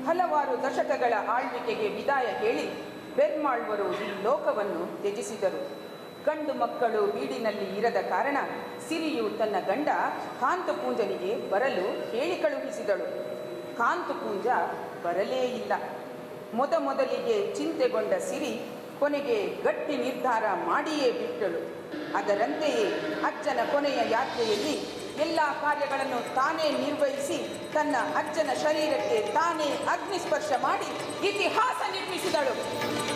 ಹಲವಾರು ದಶಕಗಳ ಆಳ್ವಿಕೆಗೆ ವಿದಾಯ ಹೇಳಿ ಬೆರ್ಮಾಳ್ವರು ಈ ಲೋಕವನ್ನು ತ್ಯಜಿಸಿದರು ಗಂಡು ಮಕ್ಕಳು ಬೀಡಿನಲ್ಲಿ ಇರದ ಕಾರಣ ಸಿರಿಯು ತನ್ನ ಗಂಡ ಕಾಂತಪೂಂಜನಿಗೆ ಬರಲು ಹೇಳಿ ಕಳುಹಿಸಿದಳು ಕಾಂತಪೂಂಜ ಬರಲೇ ಇಲ್ಲ ಮೊದಮೊದಲಿಗೆ ಚಿಂತೆಗೊಂಡ ಸಿರಿ ಕೊನೆಗೆ ಗಟ್ಟಿ ನಿರ್ಧಾರ ಮಾಡಿಯೇ ಬಿಟ್ಟಳು ಅದರಂತೆಯೇ ಅಜ್ಜನ ಕೊನೆಯ ಯಾತ್ರೆಯಲ್ಲಿ ಎಲ್ಲ ಕಾರ್ಯಗಳನ್ನು ತಾನೇ ನಿರ್ವಹಿಸಿ ತನ್ನ ಅಜ್ಜನ ಶರೀರಕ್ಕೆ ತಾನೇ ಅಗ್ನಿಸ್ಪರ್ಶ ಮಾಡಿ ಇತಿಹಾಸ ನಿರ್ಮಿಸಿದಳು